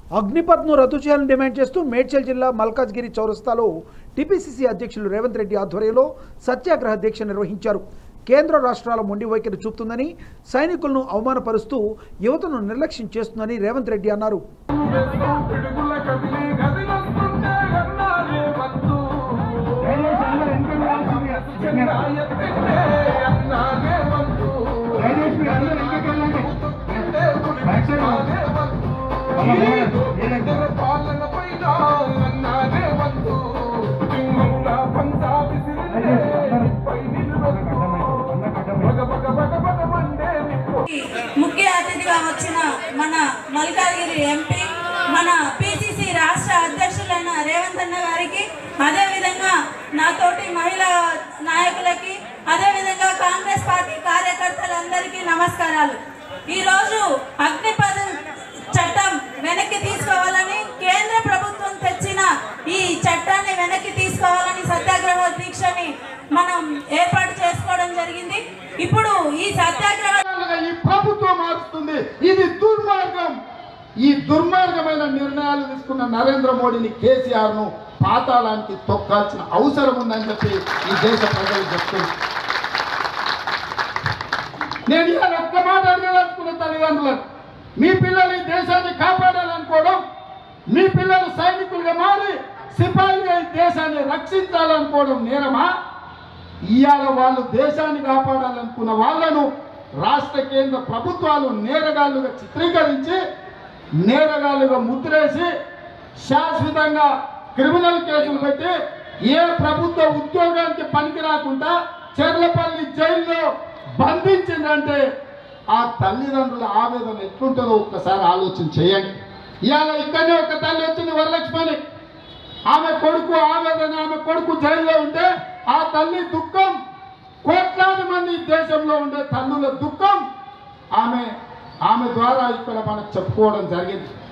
అగ్నిపథ్ను రద్దు చేయాలని డిమాండ్ చేస్తూ మేడ్చల్ జిల్లా మల్కాజ్గిరి చౌరస్తాలో టీపీసీసీ అధ్యక్షులు రేవంత్ రెడ్డి ఆధ్వర్యంలో సత్యాగ్రహ దీక్ష నిర్వహించారు కేంద్ర రాష్ట్రాల మొండి వైఖరి చూపుతుందని సైనికులను అవమానపరుస్తూ యువతను నిర్లక్ష్యం చేస్తుందని రేవంత్ రెడ్డి అన్నారు పిడుగుల కదిలి గదిలొస్తుంటే అన్నారే వద్దు. జెండా ఎత్తితే అన్నారే వద్దు. ఊతుకుంటే గుడిపించాలే వద్దు. ఈ దోపిడీల పాలన పైన అన్నారే వద్దు. సింహంలా పంజా విసిరితే పై నిలువెత్తు. బగ బగ బగ బగ మండే నిప్పు. ముఖ్య అతిథిగా వచ్చిన మన మల్కాజ్గిరి ఎంపీ మన పిసిసి రాష్ట్ర అధ్యక్షులైన రేవంత్ అన్న గారికి అదేవిధంగా నాతోటి మహిళా నాయకులకి అదేవిధంగా కాంగ్రెస్ పార్టీ కార్యకర్తలందరికీ నమస్కారాలు ఈరోజు అగ్నిపథ చట్టం వెనక్కి తీసుకోవాలని కేంద్ర ప్రభుత్వం తెచ్చిన ఈ చట్టాన్ని వెనక్కి తీసుకోవాలని సత్యాగ్రహ దీక్షని మనం ఏర్పాటు చేసుకోవడం జరిగింది ఇప్పుడు ఈ సత్యాగ్రహ విధాలుగా ఈ ప్రభుత్వం మారుస్తుంది ఇది దుర్మార్గం ఈ దుర్మార్గమైన నిర్ణయాలు తీసుకున్న నరేంద్ర మోడీని కేసీఆర్ ను పాతాళానికి తొక్కాల్సిన అవసరం ఉందని చెప్పి ఈ దేశ ప్రజలు చెప్తుంది నేను ఇవాళ ఒక్క మాట అడగదలుచుకున్న తల్లిదండ్రులను మీ పిల్లలు ఈ దేశాన్ని కాపాడాలనుకోవడం మీ పిల్లలు సైనికులుగా మారి సిపాయిలుగా ఈ దేశాన్ని రక్షించాలనుకోవడం నేరమా ఇవాళ వాళ్ళు దేశాన్ని కాపాడాలనుకున్న వాళ్ళను రాష్ట్ర కేంద్ర ప్రభుత్వాలు నేరగాళ్ళుగా చిత్రీకరించి నేరగాళ్ళుగా ముద్రేసి శాశ్వతంగా క్రిమినల్ కేసులు పెట్టి ఏ ప్రభుత్వ ఉద్యోగానికి పనికి రాకుండా చెర్లపల్లి జైల్లో బంధించిందంటే ఆ తల్లిదండ్రుల ఆవేదన ఎట్లుంటుందో ఒక్కసారి ఆలోచన చేయండి ఇవాళ ఇక్కడనే ఒక తల్లి వచ్చింది వరలక్ష్మణి ఆమె కొడుకు ఆవేదన ఆమె కొడుకు జైల్లో ఉంటే ఆ తల్లి దుఃఖం కోట్లాది మంది ఈ దేశంలో ఉండే తల్లుల దుఃఖం ఆమె ఆమె ద్వారా ఇక్కడ మనకు చెప్పుకోవడం జరిగింది